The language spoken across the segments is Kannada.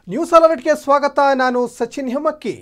ನ್ಯೂಸ್ ಅಲರ್ಟ್ಗೆ ಸ್ವಾಗತ ನಾನು ಸಚಿನ್ ಹೆಮ್ಮಕ್ಕಿ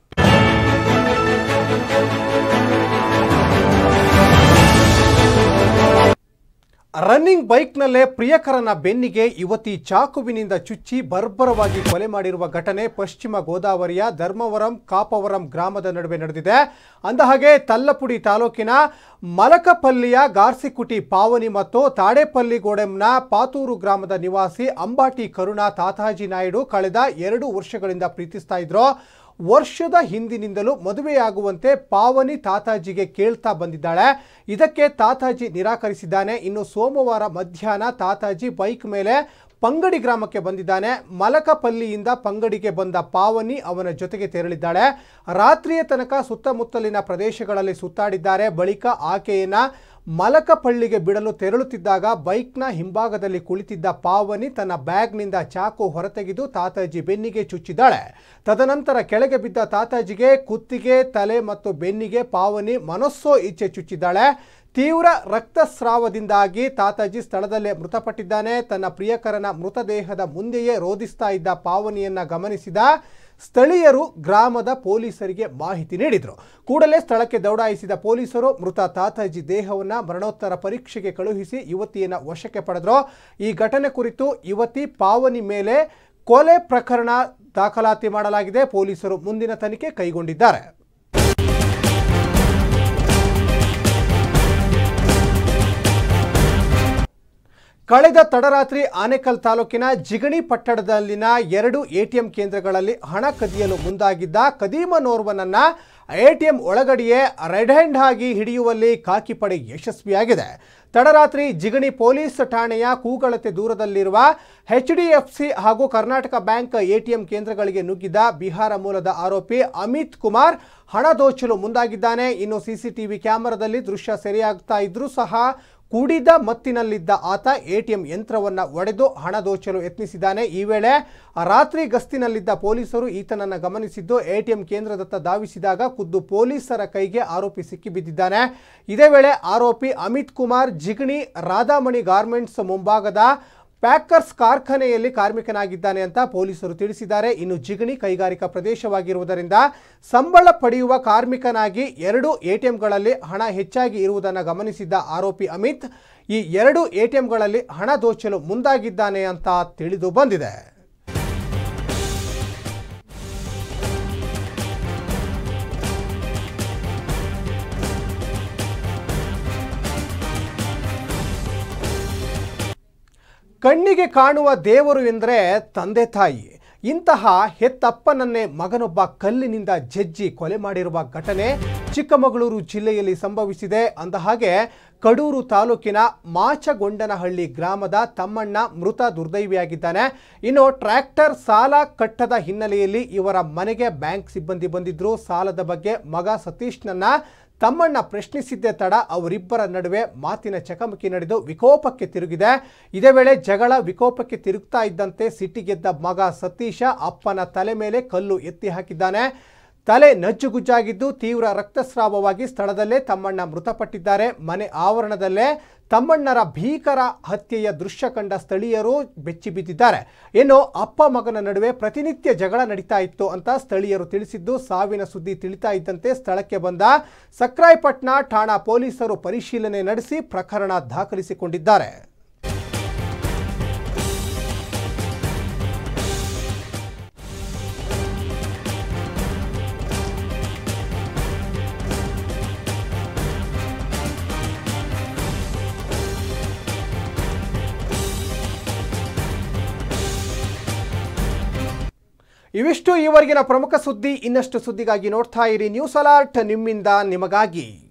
ರನ್ನಿಂಗ್ ಬೈಕ್ನಲ್ಲೇ ಪ್ರಿಯಕರನ ಬೆನ್ನಿಗೆ ಯುವತಿ ಚಾಕುವಿನಿಂದ ಚುಚ್ಚಿ ಬರ್ಬರವಾಗಿ ಕೊಲೆ ಮಾಡಿರುವ ಘಟನೆ ಪಶ್ಚಿಮ ಗೋದಾವರಿಯ ಧರ್ಮವರಂ ಕಾಪವರಂ ಗ್ರಾಮದ ನಡುವೆ ನಡೆದಿದೆ ಅಂದಹಾಗೆ ತಲ್ಲಪುಡಿ ತಾಲೂಕಿನ ಮಲಕಪಲ್ಲಿಯ ಗಾರ್ಸಿಕುಟಿ ಪಾವನಿ ಮತ್ತು ತಾಡೇಪಲ್ಲಿ ಗೋಡೆಂನ ಪಾತೂರು ಗ್ರಾಮದ ನಿವಾಸಿ ಅಂಬಾಟಿ ಕರುಣಾ ತಾತಾಜಿ ನಾಯ್ಡು ಕಳೆದ ಎರಡು ವರ್ಷಗಳಿಂದ ಪ್ರೀತಿಸ್ತಾ ಇದ್ರು ವರ್ಷದ ಹಿಂದಿನಿಂದಲೂ ಮದುವೆಯಾಗುವಂತೆ ಪಾವನಿ ತಾತಾಜಿಗೆ ಕೇಳ್ತಾ ಬಂದಿದ್ದಾಳೆ ಇದಕ್ಕೆ ತಾತಾಜಿ ನಿರಾಕರಿಸಿದ್ದಾನೆ ಇನ್ನು ಸೋಮವಾರ ಮಧ್ಯಾಹ್ನ ತಾತಾಜಿ ಬೈಕ್ ಮೇಲೆ ಪಂಗಡಿ ಗ್ರಾಮಕ್ಕೆ ಬಂದಿದ್ದಾನೆ ಮಲಕಪಲ್ಲಿಯಿಂದ ಪಂಗಡಿಗೆ ಬಂದ ಪಾವನಿ ಅವನ ಜೊತೆಗೆ ತೆರಳಿದ್ದಾಳೆ ರಾತ್ರಿಯ ತನಕ ಸುತ್ತಮುತ್ತಲಿನ ಪ್ರದೇಶಗಳಲ್ಲಿ ಸುತ್ತಾಡಿದ್ದಾರೆ ಬಳಿಕ ಆಕೆಯನ್ನ ಮಲಕಪಳ್ಳಿಗೆ ಬಿಡಲು ತೆರಳುತ್ತಿದ್ದಾಗ ಬೈಕ್ನ ಹಿಂಭಾಗದಲ್ಲಿ ಕುಳಿತಿದ್ದ ಪಾವನಿ ತನ್ನ ಬ್ಯಾಗ್ನಿಂದ ಚಾಕು ಹೊರತೆಗೆದು ತಾತಾಜಿ ಬೆನ್ನಿಗೆ ಚುಚ್ಚಿದ್ದಾಳೆ ತದನಂತರ ಕೆಳಗೆ ಬಿದ್ದ ತಾತಾಜಿಗೆ ಕುತ್ತಿಗೆ ತಲೆ ಮತ್ತು ಬೆನ್ನಿಗೆ ಪಾವನಿ ಮನಸ್ಸೋ ಇಚ್ಛೆ ಚುಚ್ಚಿದ್ದಾಳೆ ತೀವ್ರ ರಕ್ತಸ್ರಾವದಿಂದಾಗಿ ತಾತಾಜಿ ಸ್ಥಳದಲ್ಲೇ ಮೃತಪಟ್ಟಿದ್ದಾನೆ ತನ್ನ ಪ್ರಿಯಕರನ ಮೃತದೇಹದ ಮುಂದೆಯೇ ರೋಧಿಸ್ತಾ ಇದ್ದ ಪಾವನಿಯನ್ನ ಗಮನಿಸಿದ ಸ್ಥಳೀಯರು ಗ್ರಾಮದ ಪೊಲೀಸರಿಗೆ ಮಾಹಿತಿ ನೀಡಿದರು ಕೂಡಲೇ ಸ್ಥಳಕ್ಕೆ ದೌಡಾಯಿಸಿದ ಪೊಲೀಸರು ಮೃತ ತಾತಾಜಿ ದೇಹವನ್ನು ಮರಣೋತ್ತರ ಪರೀಕ್ಷೆಗೆ ಕಳುಹಿಸಿ ಯುವತಿಯನ್ನ ವಶಕ್ಕೆ ಪಡೆದರು ಈ ಘಟನೆ ಕುರಿತು ಯುವತಿ ಪಾವನಿ ಮೇಲೆ ಕೊಲೆ ಪ್ರಕರಣ ದಾಖಲಾತಿ ಮಾಡಲಾಗಿದೆ ಪೊಲೀಸರು ಮುಂದಿನ ತನಿಖೆ ಕೈಗೊಂಡಿದ್ದಾರೆ ಕಳೆದ ತಡರಾತ್ರಿ ಆನೇಕಲ್ ತಾಲೂಕಿನ ಜಿಗಣಿ ಪಟ್ಟಣದಲ್ಲಿನ ಎರಡು ಎಟಿಎಂ ಕೇಂದ್ರಗಳಲ್ಲಿ ಹಣ ಕದಿಯಲು ಮುಂದಾಗಿದ್ದ ಕದೀಮನೋರ್ವನನ್ನ ಎಟಿಎಂ ಒಳಗಡೆಯೇ ರೆಡ್ ಹ್ಯಾಂಡ್ ಆಗಿ ಹಿಡಿಯುವಲ್ಲಿ ಖಾಕಿ ಪಡೆ ಯಶಸ್ವಿಯಾಗಿದೆ ತಡರಾತ್ರಿ ಜಿಗಣಿ ಪೊಲೀಸ್ ಠಾಣೆಯ ಕೂಗಳತೆ ದೂರದಲ್ಲಿರುವ ಎಚ್ ಡಿ ಎಫ್ ಸಿ ಹಾಗೂ ಕರ್ನಾಟಕ ಬ್ಯಾಂಕ್ ಎಟಿಎಂ ಕೇಂದ್ರಗಳಿಗೆ ನುಗ್ಗಿದ್ದ ಬಿಹಾರ ಮೂಲದ ಆರೋಪಿ ಅಮಿತ್ ಕುಮಾರ್ ಹಣ ದೋಚಲು ಮುಂದಾಗಿದ್ದಾನೆ ಇನ್ನು ಸಿಸಿಟಿವಿ ಕ್ಯಾಮೆರಾದಲ್ಲಿ ದೃಶ್ಯ ಸೆರೆಯಾಗ್ತಾ ಇದ್ರೂ ಸಹ ಕುಡಿದ ಮತ್ತಿನಲ್ಲಿದ್ದ ಆತ ಎಟಿಎಂ ಯಂತ್ರವನ್ನು ಒಡೆದು ಹಣ ದೋಚಲು ಯತ್ನಿಸಿದ್ದಾನೆ ಈ ವೇಳೆ ರಾತ್ರಿ ಗಸ್ತಿನಲ್ಲಿದ್ದ ಪೊಲೀಸರು ಈತನನ್ನು ಗಮನಿಸಿದ್ದು ಎಟಿಎಂ ಕೇಂದ್ರದತ್ತ ಧಾವಿಸಿದಾಗ ಖುದ್ದು ಪೊಲೀಸರ ಕೈಗೆ ಆರೋಪಿ ಸಿಕ್ಕಿಬಿದ್ದಿದ್ದಾನೆ ಇದೇ ವೇಳೆ ಆರೋಪಿ ಅಮಿತ್ ಕುಮಾರ್ ಜಿಗಣಿ ರಾಧಾಮಣಿ ಗಾರ್ಮೆಂಟ್ಸ್ ಮುಂಭಾಗದ ಪ್ಯಾಕರ್ಸ್ ಕಾರ್ಖಾನೆಯಲ್ಲಿ ಕಾರ್ಮಿಕನಾಗಿದ್ದಾನೆ ಅಂತ ಪೊಲೀಸರು ತಿಳಿಸಿದ್ದಾರೆ ಇನ್ನು ಜಿಗಣಿ ಕೈಗಾರಿಕಾ ಪ್ರದೇಶವಾಗಿರುವುದರಿಂದ ಸಂಬಳ ಪಡೆಯುವ ಕಾರ್ಮಿಕನಾಗಿ ಎರಡು ಎಟಿಎಂಗಳಲ್ಲಿ ಹಣ ಹೆಚ್ಚಾಗಿ ಇರುವುದನ್ನು ಗಮನಿಸಿದ್ದ ಆರೋಪಿ ಅಮಿತ್ ಈ ಎರಡು ಎಟಿಎಂಗಳಲ್ಲಿ ಹಣ ದೋಚಲು ಮುಂದಾಗಿದ್ದಾನೆ ಅಂತ ತಿಳಿದು ಬಂದಿದೆ ಕಣ್ಣಿಗೆ ಕಾಣುವ ದೇವರು ಎಂದರೆ ತಂದೆ ತಾಯಿ ಇಂತಹ ಹೆತ್ತಪ್ಪನನ್ನೇ ಮಗನೊಬ್ಬ ಕಲ್ಲಿನಿಂದ ಜಜ್ಜಿ ಕೊಲೆ ಮಾಡಿರುವ ಘಟನೆ ಚಿಕ್ಕಮಗಳೂರು ಜಿಲ್ಲೆಯಲ್ಲಿ ಸಂಭವಿಸಿದೆ ಅಂದಹಾಗೆ ಕಡೂರು ತಾಲೂಕಿನ ಮಾಚಗೊಂಡನಹಳ್ಳಿ ಗ್ರಾಮದ ತಮ್ಮಣ್ಣ ಮೃತ ದುರ್ದೈವಿಯಾಗಿದ್ದಾನೆ ಇನ್ನು ಟ್ರ್ಯಾಕ್ಟರ್ ಸಾಲ ಕಟ್ಟದ ಹಿನ್ನೆಲೆಯಲ್ಲಿ ಇವರ ಮನೆಗೆ ಬ್ಯಾಂಕ್ ಸಿಬ್ಬಂದಿ ಬಂದಿದ್ರು ಸಾಲದ ಬಗ್ಗೆ ಮಗ ಸತೀಶ್ನನ್ನ ತಮ್ಮಣ್ಣ ಪ್ರಶ್ನಿಸಿದ್ದೇ ತಡ ಅವರಿಬ್ಬರ ನಡುವೆ ಮಾತಿನ ಚಕಮಕಿ ನಡೆದು ವಿಕೋಪಕ್ಕೆ ತಿರುಗಿದೆ ಇದೇ ವೇಳೆ ಜಗಳ ವಿಕೋಪಕ್ಕೆ ತಿರುಗ್ತಾ ಇದ್ದಂತೆ ಸಿಟ್ಟಿಗೆದ್ದ ಮಗ ಸತೀಶ ಅಪ್ಪನ ತಲೆ ಮೇಲೆ ಕಲ್ಲು ಎತ್ತಿ ಹಾಕಿದ್ದಾನೆ ತಲೆ ನಜ್ಜುಗುಜ್ಜಾಗಿದ್ದು ತೀವ್ರ ರಕ್ತಸ್ರಾವವಾಗಿ ಸ್ಥಳದಲ್ಲೇ ತಮ್ಮಣ್ಣ ಮೃತಪಟ್ಟಿದ್ದಾರೆ ಮನೆ ಆವರಣದಲ್ಲೇ ತಮ್ಮಣ್ಣರ ಭೀಕರ ಹತ್ಯೆಯ ದೃಶ್ಯ ಕಂಡ ಸ್ಥಳೀಯರು ಬೆಚ್ಚಿ ಬಿದ್ದಿದ್ದಾರೆ ಇನ್ನು ಅಪ್ಪ ಮಗನ ನಡುವೆ ಪ್ರತಿನಿತ್ಯ ಜಗಳ ನಡೀತಾ ಇತ್ತು ಅಂತ ಸ್ಥಳೀಯರು ತಿಳಿಸಿದ್ದು ಸಾವಿನ ಸುದ್ದಿ ತಿಳಿತಾ ಇದ್ದಂತೆ ಸ್ಥಳಕ್ಕೆ ಬಂದ ಸಕ್ರಾಯಪಟ್ನ ಠಾಣಾ ಪೊಲೀಸರು ಪರಿಶೀಲನೆ ನಡೆಸಿ ಪ್ರಕರಣ ದಾಖಲಿಸಿಕೊಂಡಿದ್ದಾರೆ ಇವಿಷ್ಟು ಈವರೆಗಿನ ಪ್ರಮುಖ ಸುದ್ದಿ ಇನ್ನಷ್ಟು ಸುದ್ದಿಗಾಗಿ ನೋಡ್ತಾ ಇರಿ ನ್ಯೂಸ್ ಅಲರ್ಟ್ ನಿಮ್ಮಿಂದ ನಿಮಗಾಗಿ